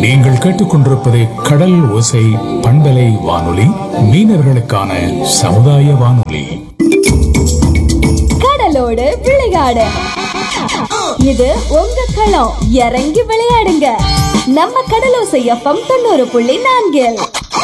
நீங்கள் கேட்டுக்கொண்டிருப்பது கடல் ஓசை பண்பலை வானொலி மீனவர்களுக்கான சமுதாய வானொலி கடலோடு விளையாடு இது உங்க களம் இறங்கி விளையாடுங்க நம்ம கடலோசை எஃப்எம் தொண்ணூறு புள்ளி நான்கில்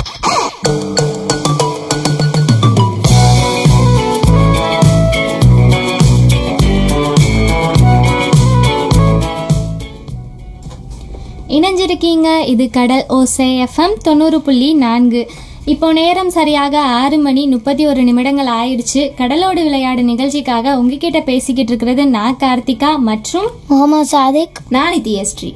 இணைஞ்சிருக்கீங்க இது கடல் ஓசை எஃப்எம் தொண்ணூறு புள்ளி நான்கு இப்போ நேரம் சரியாக ஆறு மணி முப்பத்தி ஒரு நிமிடங்கள் ஆயிடுச்சு கடலோடு விளையாடு நிகழ்ச்சிக்காக உங்ககிட்ட பேசிக்கிட்டு இருக்கிறது நான் கார்த்திகா மற்றும் முகமது சாதிக் நான் நித்யஸ்ரீ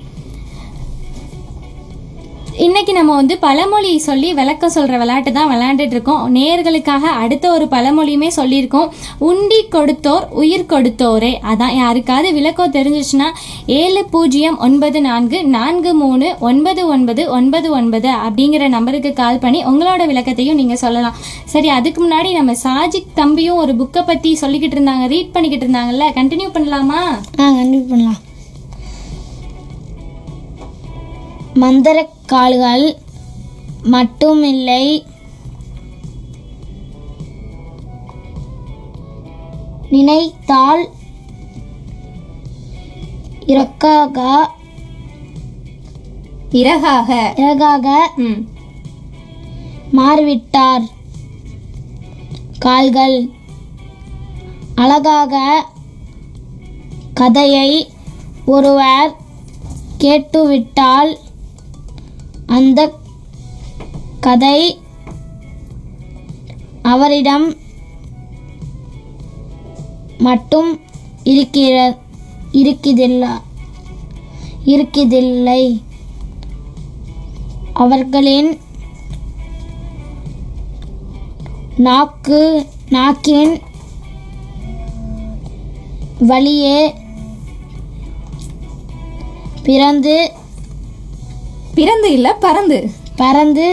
இன்னைக்கு நம்ம வந்து பழமொழி சொல்லி விளக்கம் சொல்ற விளையாட்டு தான் விளையாண்டுட்டு இருக்கோம் நேர்களுக்காக அடுத்த ஒரு பழமொழியுமே சொல்லியிருக்கோம் உண்டி கொடுத்தோர் உயிர் கொடுத்தோரே அதான் யாருக்காவது விளக்கம் தெரிஞ்சிச்சுன்னா ஏழு பூஜ்ஜியம் ஒன்பது நான்கு நான்கு மூணு ஒன்பது ஒன்பது ஒன்பது ஒன்பது அப்படிங்கிற நம்பருக்கு கால் பண்ணி உங்களோட விளக்கத்தையும் நீங்க சொல்லலாம் சரி அதுக்கு முன்னாடி நம்ம சாஜிக் தம்பியும் ஒரு புக்கை பத்தி சொல்லிக்கிட்டு இருந்தாங்க ரீட் பண்ணிக்கிட்டு இருந்தாங்கல்ல கண்டினியூ பண்ணலாமா ஆ கண்டிப்பாக பண்ணலாம் மந்திரக் கால்கள் மட்டுமில்லை நினைத்தால் இறக்காக இறகாக இறகாக ம் மாறிவிட்டார் கால்கள் அழகாக கதையை ஒருவர் கேட்டுவிட்டால் அந்த கதை அவரிடம் மட்டும் இருக்கிற இருக்குதில்லை இருக்குதில்லை அவர்களின் நாக்கு நாக்கின் வழியே பிறந்து பிறந்து இல்ல பறந்து பறந்து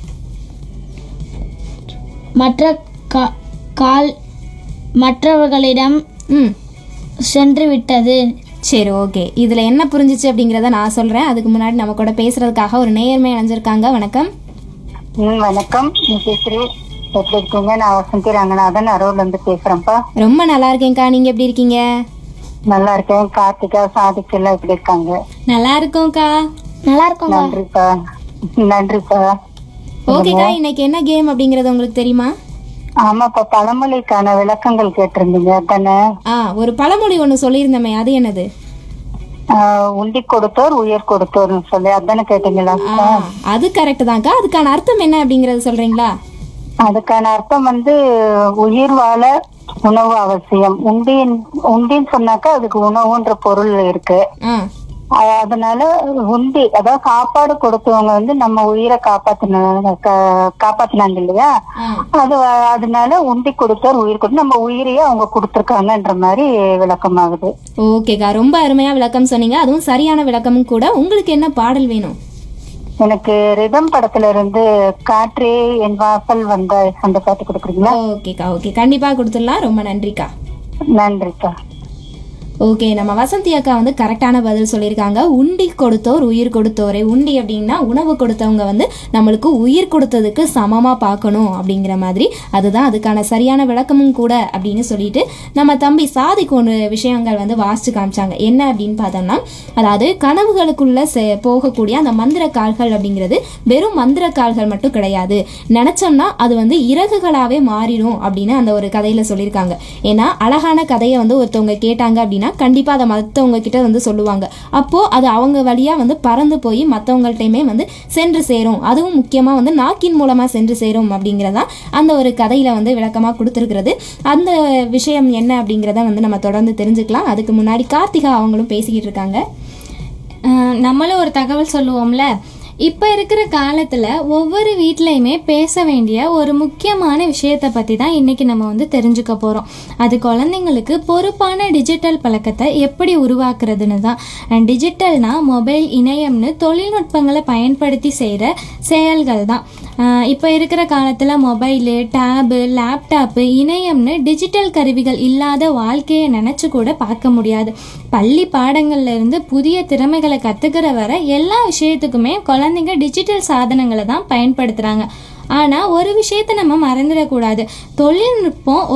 மற்ற கா- கால் மற்றவர்களிடம் ம் சென்று விட்டது சரி ஓகே இதுல என்ன புரிஞ்சுச்சு அப்படிங்கறத நான் சொல்றேன் அதுக்கு முன்னாடி நம்ம கூட பேசுறதுக்காக ஒரு நேர்மை அணைஞ்சிருக்காங்க வணக்கம் ம் வணக்கம் நிதிஸ்ரீ எப்படி இருக்கீங்க நான் வசந்தி ரங்கநாதன் அரூர்ல இருந்து பேசுறேன்ப்பா ரொம்ப நல்லா இருக்கேன்க்கா நீங்க எப்படி இருக்கீங்க நல்லா இருக்கேன் கார்த்திகா சாதிக் எல்லாம் எப்படி இருக்காங்க நல்லா இருக்கோம்க்கா நல்லா இருக்கோங்க நன்றிப்பா நன்றிப்பா ஓகேக்கா இன்னைக்கு என்ன கேம் அப்படிங்கறது உங்களுக்கு தெரியுமா ஆமாப்பா பழமொழிக்கான விளக்கங்கள் கேட்டிருந்தீங்க தானே ஆ ஒரு பழமொழி ஒன்று சொல்லியிருந்தமே அது என்னது ஆஹ் உண்டி கொடுத்தோர் உயர் கொடுத்தோர்னு சொல்லி அதானே கேட்டீங்களா ஆ அது கரெக்ட் தான்க்கா அதுக்கான அர்த்தம் என்ன அப்படிங்கறது சொல்றீங்களா அதுக்கான அர்த்தம் வந்து உயிர் வாழ உணவு அவசியம் உண்டின் உண்டின்னு சொன்னாக்கா அதுக்கு உணவுன்ற பொருள் இருக்கு ஆ அ- அதனால உண்டி அதாவது சாப்பாடு கொடுத்தவங்க வந்து நம்ம உயிரை காப்பாத்தின கா- காப்பாத்தினாங்க இல்லையா ஆ அது வ- அதனால உண்டி கொடுத்தோர் உயிர் கொடுத்து நம்ம உயிரையே அவங்க கொடுத்துருக்காங்கன்ற மாதிரி விளக்கமாகுது ஓகேக்கா ரொம்ப அருமையா விளக்கம் சொன்னீங்க அதுவும் சரியான விளக்கமும் கூட உங்களுக்கு என்ன பாடல் வேணும் எனக்கு ரிதம் படத்துல இருந்து காற்றே என் வாசல் வந்த அந்த பாட்டு கொடுக்குறீங்களா ஓகேக்கா ஓகே கண்டிப்பா கொடுத்துடலாம் ரொம்ப நன்றிக்கா நன்றிப்பா ஓகே நம்ம வசந்தி அக்கா வந்து கரெக்டான பதில் சொல்லியிருக்காங்க உண்டி கொடுத்தோர் உயிர் கொடுத்தோரே உண்டி அப்படின்னா உணவு கொடுத்தவங்க வந்து நம்மளுக்கு உயிர் கொடுத்ததுக்கு சமமாக பார்க்கணும் அப்படிங்கிற மாதிரி அதுதான் அதுக்கான சரியான விளக்கமும் கூட அப்படின்னு சொல்லிட்டு நம்ம தம்பி சாதிக்கு ஒன்று விஷயங்கள் வந்து வாசிச்சு காமிச்சாங்க என்ன அப்படின்னு பார்த்தோம்னா அதாவது கனவுகளுக்குள்ள செ- போகக்கூடிய அந்த மந்திர கால்கள் அப்படிங்கிறது வெறும் மந்திர கால்கள் மட்டும் கிடையாது நினைச்சோம்னா அது வந்து இறகுகளாவே மாறிடும் அப்படின்னு அந்த ஒரு கதையில சொல்லியிருக்காங்க ஏன்னா அழகான கதையை வந்து ஒருத்தவங்க கேட்டாங்க அப்படின்னா கண்டிப்பா அதை மற்றவங்க கிட்ட வந்து சொல்லுவாங்க அப்போ அது அவங்க வழியா வந்து பறந்து போய் மற்றவங்கள்ட்டையுமே வந்து சென்று சேரும் அதுவும் முக்கியமா வந்து நாக்கின் மூலமா சென்று சேரும் அப்படிங்கிறதா அந்த ஒரு கதையில வந்து விளக்கமா கொடுத்துருக்கிறது அந்த விஷயம் என்ன அப்படிங்கிறத வந்து நம்ம தொடர்ந்து தெரிஞ்சுக்கலாம் அதுக்கு முன்னாடி கார்த்திகா அவங்களும் பேசிக்கிட்டு இருக்காங்க அஹ் நம்மளும் ஒரு தகவல் சொல்லுவோம்ல இப்போ இருக்கிற காலத்தில் ஒவ்வொரு வீட்லேயுமே பேச வேண்டிய ஒரு முக்கியமான விஷயத்தை பற்றி தான் இன்றைக்கி நம்ம வந்து தெரிஞ்சுக்க போகிறோம் அது குழந்தைங்களுக்கு பொறுப்பான டிஜிட்டல் பழக்கத்தை எப்படி உருவாக்குறதுன்னு தான் அண்ட் டிஜிட்டல்னா மொபைல் இணையம்னு தொழில்நுட்பங்களை பயன்படுத்தி செய்கிற செயல்கள் தான் இப்போ இருக்கிற காலத்தில் மொபைலு டேபு லேப்டாப்பு இணையம்னு டிஜிட்டல் கருவிகள் இல்லாத வாழ்க்கையை நினச்சி கூட பார்க்க முடியாது பள்ளி பாடங்கள்ல இருந்து புதிய திறமைகளை கற்றுக்கிற வர எல்லா விஷயத்துக்குமே குழந்தைங்க டிஜிட்டல் சாதனங்களை தான் பயன்படுத்துகிறாங்க ஆனால் ஒரு விஷயத்தை நம்ம மறந்துடக்கூடாது தொழில்நுட்பம்